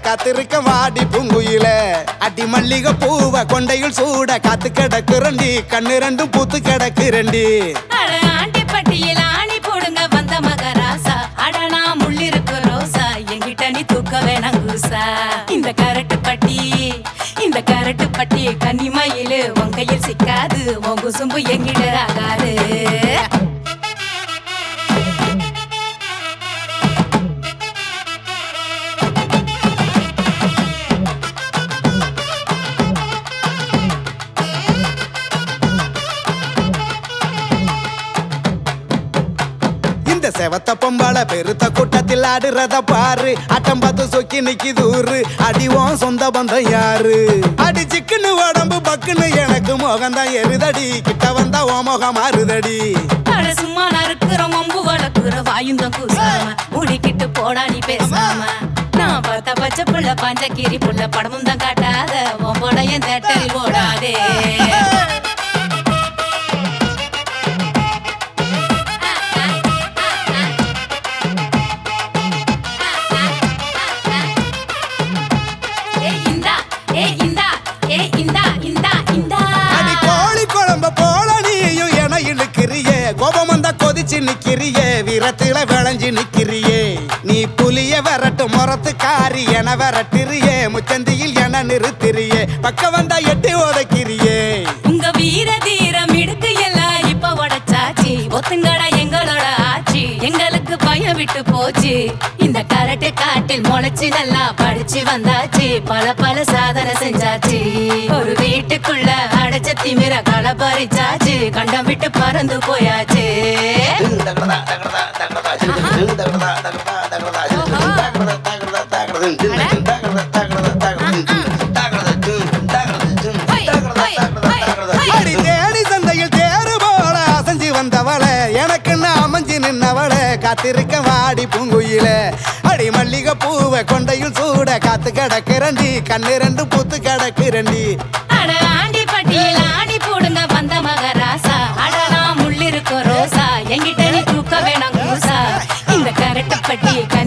காத்திருக்க வாடி பூங்குயில அடி மல்லிகை பூவ கொண்டையில் சூட காத்து கிடக்குறண்டி கண்ணு ரெண்டும் பூத்து கிடக்குறண்டி அட ஆண்டிப்பட்டியில் ஆணி போடுங்க வந்த மகராசா அடனா முள்ளிருக்கு ரோசா என்கிட்ட நீ தூக்க வேணாம் கூசா இந்த கரட்டு பட்டி இந்த கரட்டு பட்டி கன்னிமயிலு உன் கையில் சிக்காது உன் குசும்பு எங்கிட்ட ஆகாது இந்த செவத்த பொம்பள பெருத்த கூட்டத்தில் ஆடுறத பாரு அட்டம் பார்த்து சொக்கி நிக்கி தூரு அடிவோம் சொந்த பந்தம் யாரு அடி சிக்குன்னு உடம்பு பக்குன்னு எனக்கு முகம்தான் எருதடி கிட்ட வந்தா ஓ முகம் மாறுதடி அட சும்மா நறுக்குற மம்பு வளர்க்குற வாயுந்தம் கூசாம முடிக்கிட்டு போடா நீ பேசாம நான் பார்த்த பச்சை புள்ள பஞ்சக்கீரி புள்ள படமும் தான் காட்டாத உன் போட என் தேட்டரில் ஓடாதே ஏய் இந்தா ஏய் இந்தா ஏய் இந்தா இந்தா இந்தா அடி கோழி குழம்ப போல நீயும் என இழுக்கிறியே கோபம் வந்தா கொதிச்சு நிக்கிறியே வீரத்தில விளைஞ்சு நிக்கிறியே நீ புலிய விரட்டு முறத்து காரி என விரட்டுறியே முச்சந்தியில் என நிறுத்திறியே பக்க வந்தா எட்டி உதைக்கிறியே உங்க வீர தீரம் இடுக்கு எல்லாம் இப்ப உடைச்சாச்சு ஒத்துங்கடா எங்களோட ஆட்சி எங்களுக்கு பயம் விட்டு போச்சு இந்த கரட்டு காட்டில் முளைச்சு நல்லா படிச்சு வந்தாச்சு பல பல சாதனை செஞ்சாச்சு ஒரு வீட்டுக்குள்ள அடைச்ச திமிர களை பறிச்சாச்சு கண்டம் விட்டு பறந்து போயாச்சு அடி தேடி சந்தையில் தேறு போல அசைஞ்சு வந்தவள எனக்குன்னு அமைஞ்சு நின்னவள காத்திருக்க வாடி பூங்குயில அடி மல்லிகை பூவை கொண்டையில் சூட காத்து கிடக்குறண்டி கண்ணு ரெண்டு பூத்து கிடக்குறண்டி அட ஆண்டி பட்டியில் ஆணி போடுங்க வந்த மகராசா அடனா முள்ளிருக்கு ரோசா எங்கிட்ட நீ தூக்க வேணாம் கூசா இந்த கரட்டு பட்டி